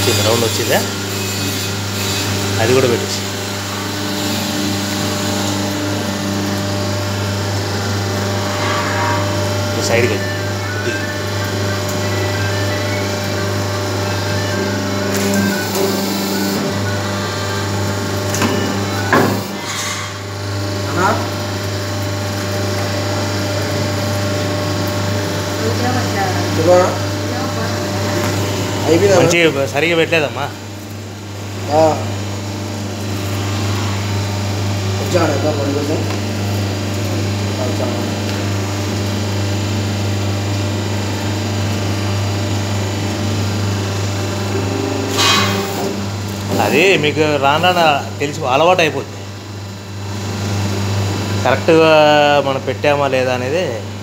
వచ్చింది రౌండ్ వచ్చిందా అది కూడా పెట్టేసి ఈ సైడ్కి ఇది. అన్నా చెప్పా అయిపోయిందా మంచిగా సరిగా పెట్టలేదమ్మా వచ్చాడు ఎంత పని కోసం వచ్చాను అది మీకు రాను రాను తెలిసి అలవాటు అయిపోద్ది కరెక్ట్గా మనం పెట్టామా లేదా అనేది